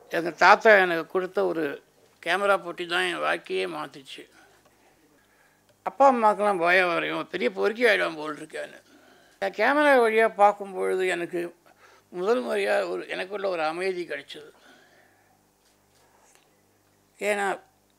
எங்கள் தாத்தா எனக்கு கொடுத்த ஒரு கேமரா போட்டி தான் என் வாழ்க்கையே மாற்றிச்சு அப்பா அம்மாக்கெல்லாம் பயம் வரையும் பெரிய பொறுக்கி ஆகிடும் போல் இருக்கேன்னு நான் கேமரா வழியாக பார்க்கும்பொழுது எனக்கு முதல் முறையாக ஒரு எனக்குள்ள ஒரு அமைதி கிடைச்சது ஏன்னா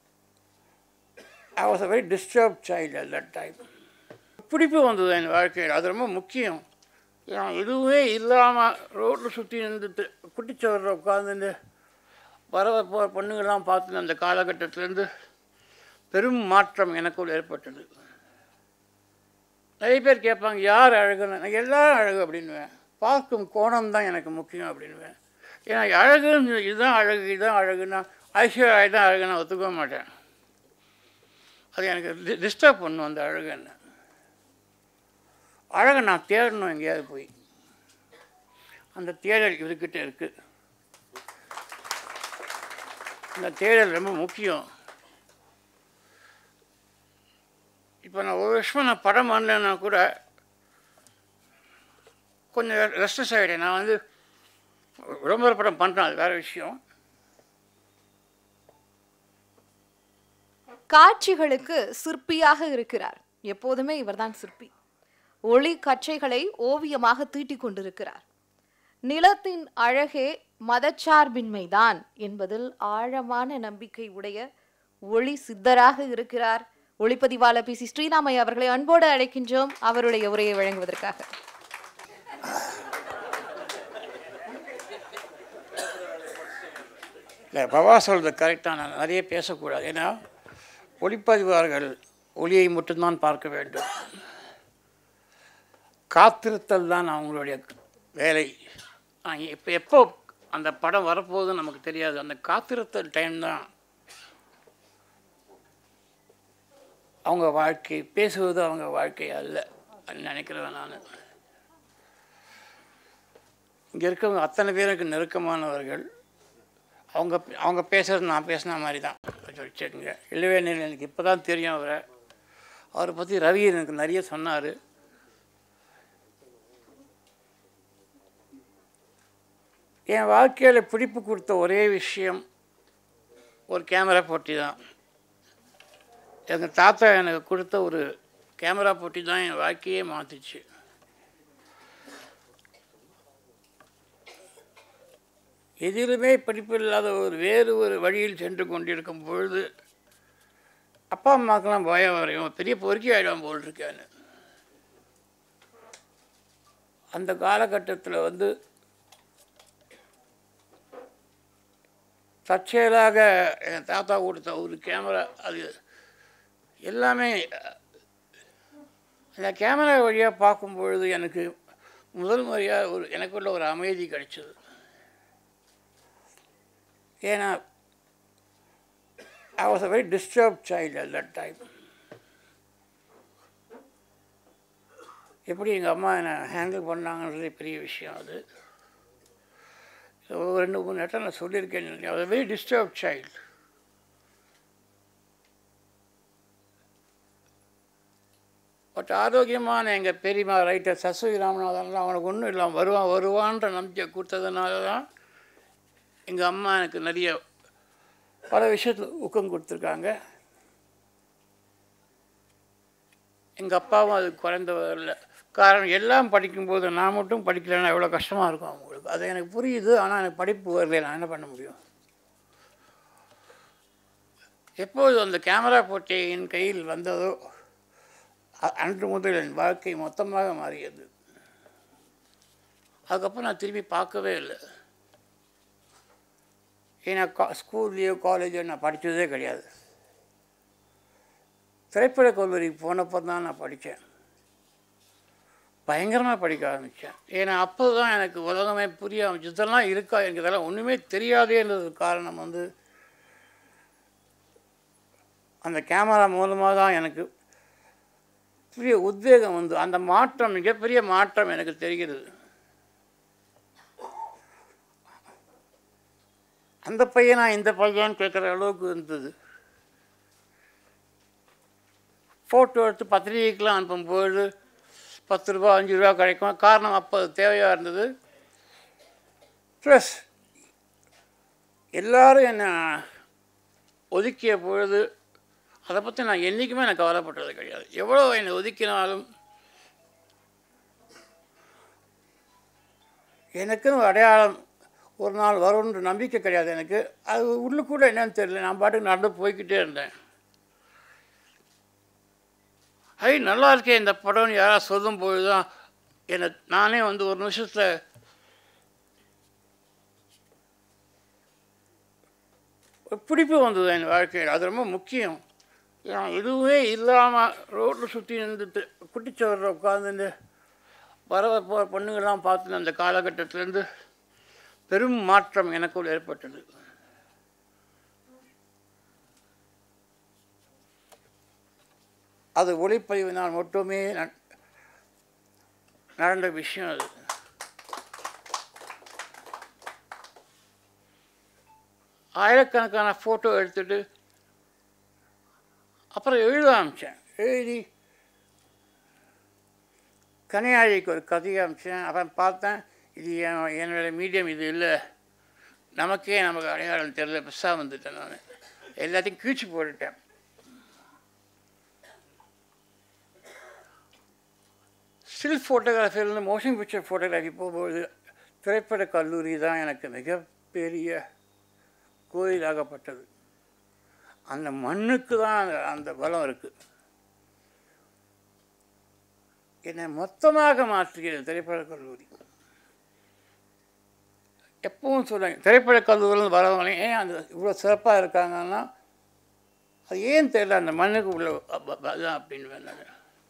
I was a very disturb child at that time பிடிப்பு வந்தது என் வாழ்க்கையில் அது ரொம்ப முக்கியம் ஏன்னா எதுவுமே இல்லாமல் ரோட்டில் சுற்றி நின்றுட்டு குட்டிச்சவரில் உட்காந்துட்டு வர போகிற பொண்ணுங்கள்லாம் பார்த்து அந்த காலகட்டத்திலேருந்து பெரும் மாற்றம் எனக்குள் ஏற்பட்டது நிறைய பேர் கேட்பாங்க யார் அழகுன்னு நான் எல்லாரும் அழகு அப்படின்னுவேன் பார்க்கும் கோணம் தான் எனக்கு முக்கியம் அப்படின்னுவேன் ஏன்னா அழகுன்னு இதுதான் அழகு இதுதான் அழகுன்னா ஐஸ்வர்யா தான் அழகு நான் ஒத்துக்க மாட்டேன் அது எனக்கு டிஸ்டர்ப் பண்ணும் அந்த அழகு என்ன அழகை நான் தேடணும் எங்கேயாவது போய் அந்த தேடல் இதுக்கிட்ட இருக்குது இந்த தேடல் ரொம்ப முக்கியம் இப்போ நான் ஒரு வருஷமாக நான் படம் பண்ணலைன்னா கூட கொஞ்சம் ரெஸ்ட்லெஸ் ஆகிட்டேன் நான் வந்து விளம்பர படம் பண்ணுறேன் அது வேறு விஷயம் காட்சிகளுக்கு சிற்பியாக இருக்கிறார் எப்போதுமே இவர்தான் சிற்பி ஒளி கற்றைகளை ஓவியமாக தீட்டிக் கொண்டிருக்கிறார் நிலத்தின் அழகே மதச்சார்பின்மைதான் என்பதில் ஆழமான நம்பிக்கை உடைய ஒளி சித்தராக இருக்கிறார் ஒளிப்பதிவாளர் பி சி ஸ்ரீராமையா அவர்களை அன்போடு அழைக்கின்றோம் அவருடைய உரையை வழங்குவதற்காக இல்லை பவா சொல்கிறது கரெக்டாக நான் நிறைய பேசக்கூடாது ஏன்னா ஒளிப்பதிவார்கள் ஒளியை மட்டும்தான் பார்க்க வேண்டும் காத்திருத்தல் தான் அவங்களுடைய வேலை இப்போ எப்போ அந்த படம் வரப்போகுதுன்னு நமக்கு தெரியாது அந்த காத்திருத்தல் டைம் தான் அவங்க வாழ்க்கை பேசுவது அவங்க வாழ்க்கை அல்ல அப்படின்னு நினைக்கிறேன் நான் இங்கே இருக்கவங்க அத்தனை பேருக்கு நெருக்கமானவர்கள் அவங்க அவங்க பேசுறது நான் பேசின மாதிரி தான் வச்சுக்கோங்க இளவேனில் எனக்கு இப்போ தான் தெரியும் அவரை அவரை பற்றி ரவி எனக்கு நிறைய சொன்னார் என் வாழ்க்கையில் பிடிப்பு கொடுத்த ஒரே விஷயம் ஒரு கேமரா போட்டி தான் எங்கள் தாத்தா எனக்கு கொடுத்த ஒரு கேமரா போட்டி தான் என் வாழ்க்கையே மாற்றிச்சு எதிலுமே படிப்பில்லாத ஒரு வேறு ஒரு வழியில் சென்று கொண்டிருக்கும் பொழுது அப்பா அம்மாக்கெல்லாம் பயம் வரையும் பெரிய பொறுக்கி ஆகிடும் போல் இருக்கேன்னு அந்த காலகட்டத்தில் வந்து தற்செயலாக என் தாத்தா கொடுத்த ஒரு கேமரா அது எல்லாமே அந்த கேமரா வழியாக பார்க்கும் பொழுது எனக்கு முதல் முறையாக ஒரு எனக்குள்ள ஒரு அமைதி கிடைச்சது ஏன்னா I was a very disturb child at that time எப்படி எங்கள் அம்மா என்னை ஹேண்டில் பண்ணாங்கன்றது பெரிய விஷயம் அது ஒரு ரெண்டு மூணு நேரத்தில் நான் சொல்லியிருக்கேன் அது வெரி டிஸ்டர்ப் சைல்டு பட் ஆரோக்கியமான எங்கள் பெரியம்மா ரைட்டர் சசுவி ராமநாதன்லாம் அவனுக்கு ஒன்றும் இல்லாமல் வருவான் வருவான்ற நம்பிக்கை கொடுத்ததுனால தான் எங்கள் அம்மா எனக்கு நிறைய பல விஷயத்தில் ஊக்கம் கொடுத்துருக்காங்க எங்கள் அப்பாவும் அது குறைந்தவர் இல்லை காரணம் எல்லாம் படிக்கும்போது நான் மட்டும் படிக்கலைன்னா எவ்வளோ கஷ்டமாக இருக்கும் அவங்களுக்கு அது எனக்கு புரியுது ஆனால் எனக்கு படிப்பு வரல நான் என்ன பண்ண முடியும் எப்போது அந்த கேமரா போட்டி என் கையில் வந்ததோ அ- அன்று முதல் என் வாழ்க்கை மொத்தமாக மாறியது அதுக்கப்புறம் நான் திரும்பி பார்க்கவே இல்லை ஏன்னா கா ஸ்கூல்லையோ காலேஜோ நான் படித்ததே கிடையாது திரைப்பட கல்லூரிக்கு போனப்போ தான் நான் படித்தேன் பயங்கரமாக படிக்க ஆரம்பித்தேன் ஏன்னா அப்போ தான் எனக்கு உலகமே புரிய ஆரம்பிச்சு இதெல்லாம் இருக்கா எனக்கு இதெல்லாம் ஒன்றுமே தெரியாதேன்றதுக்கு காரணம் வந்து அந்த கேமரா மூலமாக தான் எனக்கு பெரிய உத்வேகம் வந்து அந்த மாற்றம் மிகப்பெரிய மாற்றம் எனக்கு தெரிகிறது அந்த பையனா இந்த பையன் கேட்குற அளவுக்கு இருந்தது ஃபோட்டோ எடுத்து பத்திரிகைக்கெலாம் அனுப்பும்போது பத்து ரூபா அஞ்சு ரூபா கிடைக்கும் காரணம் அப்போ அது தேவையாக இருந்தது ப்ளஸ் எல்லாரும் என்னை ஒதுக்கிய பொழுது அதை பற்றி நான் என்றைக்குமே எனக்கு கவலைப்பட்டது கிடையாது எவ்வளோ என்னை ஒதுக்கினாலும் எனக்குன்னு ஒரு அடையாளம் ஒரு நாள் வரும்ன்ற நம்பிக்கை கிடையாது எனக்கு அது உள்ளுக்குள்ள என்னன்னு தெரியல நான் பாட்டுக்கு நடந்து போய்க்கிட்டே இருந்தேன் ஐ நல்லா இருக்கே இந்த படம்னு யாராவது சொல்லும் பொழுது தான் என்னை நானே வந்து ஒரு நிமிஷத்தில் ஒரு பிடிப்பு வந்தது என் வாழ்க்கையில் அது ரொம்ப முக்கியம் ஏன்னா எதுவுமே இல்லாமல் ரோட்டில் சுற்றி நின்று குட்டிச்சவரில் உட்காந்துட்டு வர போகிற பொண்ணுங்கள்லாம் பார்த்து அந்த காலகட்டத்திலேருந்து பெரும் மாற்றம் எனக்குள் ஏற்பட்டது அது ஒளிப்பதிவினால் மட்டுமே ந- நடந்த விஷயம் அது ஆயிரக்கணக்கான ஃபோட்டோ எடுத்துட்டு அப்புறம் எழுத ஆரம்பித்தேன் எழுதி கனியாழிக்கு ஒரு கதையை அமிச்சேன் அப்புறம் பார்த்தேன் இது என் என்னோட மீடியம் இது இல்லை நமக்கே நமக்கு அடையாளம் தெரியல பெருசாக வந்துட்டேன் நான் எல்லாத்தையும் கீழ்ச்சி போட்டுட்டேன் ஸ்டில் ஃபோட்டோகிராஃபிலேருந்து மோஷன் பிக்சர் ஃபோட்டோகிராஃபி போகும்போது திரைப்பட கல்லூரி தான் எனக்கு மிகப்பெரிய கோயிலாகப்பட்டது அந்த மண்ணுக்கு தான் அந்த அந்த பலம் இருக்குது என்னை மொத்தமாக மாற்றுகிறது திரைப்படக் கல்லூரி எப்பவும் சொல்லுவேன் திரைப்படக் கல்லூரியில் வரவங்களே ஏன் அந்த இவ்வளோ சிறப்பாக இருக்காங்கன்னா அது ஏன் தெரியல அந்த மண்ணுக்கு உள்ள ப- ப- அதான் அப்படின்னு வேணாங்க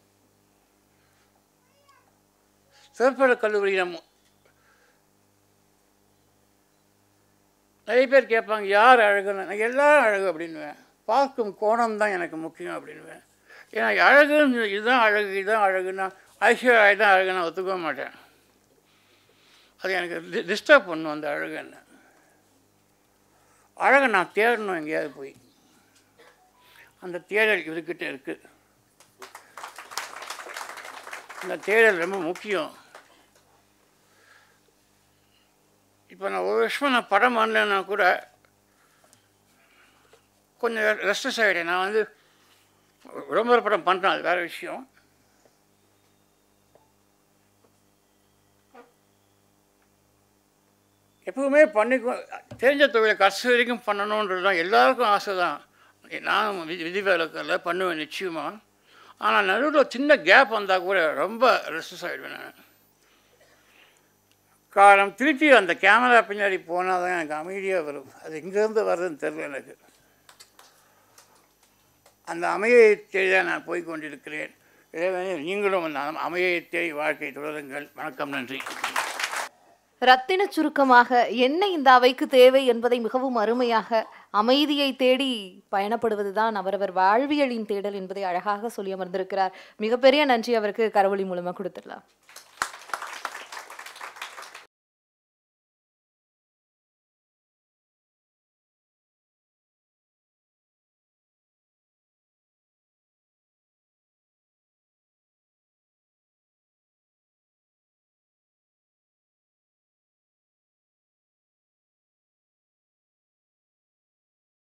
திரைப்படக் கல்லூரி நம்ம நிறைய பேர் கேட்பாங்க யார் அழகுன்னு நான் எல்லாரும் அழகு அப்படின்னுவேன் பார்க்கும் கோணம் தான் எனக்கு முக்கியம் அப்படின்னுவேன் ஏன்னா அழகுன்னு இதுதான் அழகு இதுதான் அழகுன்னா ஐஸ்வர்யா தான் அழகு நான் ஒத்துக்க மாட்டேன் அது எனக்கு டிஸ்டர்ப் பண்ணும் அந்த அழகு என்ன அழகை நான் தேடணும் எங்கேயாவது போய் அந்த தேடல் இவர்கிட்ட இருக்குது அந்த தேடல் ரொம்ப முக்கியம் இப்போ நான் ஒரு வருஷமாக நான் படம் பண்ணலைன்னா கூட கொஞ்சம் ரெஸ்ட்லெஸ் ஆகிட்டேன் நான் வந்து விளம்பர படம் பண்ணுறேன் அது வேறு விஷயம் எப்பவுமே பண்ணி தெரிஞ்ச தொழிலை கடைசி வரைக்கும் பண்ணணுன்றது தான் எல்லாருக்கும் ஆசை தான் நான் விதி விதிவிலக்கில் பண்ணுவேன் நிச்சயமாக ஆனால் நடுவில் சின்ன கேப் வந்தால் கூட ரொம்ப ரெஸ்ட்லெஸ் ஆகிடுவேன் நான் காரணம் திருப்பி அந்த கேமரா பின்னாடி போனால் தான் எனக்கு அமைதியாக வரும் அது எங்கேருந்து வருதுன்னு தெரியல எனக்கு அந்த அமைதியை தேடி தான் நான் போய் கொண்டிருக்கிறேன் இறைவனே நீங்களும் அந்த அமைதியை தேடி வாழ்க்கை தொடருங்கள் வணக்கம் நன்றி ரத்தின சுருக்கமாக என்ன இந்த அவைக்கு தேவை என்பதை மிகவும் அருமையாக அமைதியை தேடி பயணப்படுவதுதான் அவரவர் வாழ்வியலின் தேடல் என்பதை அழகாக சொல்லி அமர்ந்திருக்கிறார் மிகப்பெரிய நன்றி அவருக்கு கரவொலி மூலமா கொடுத்துடலாம்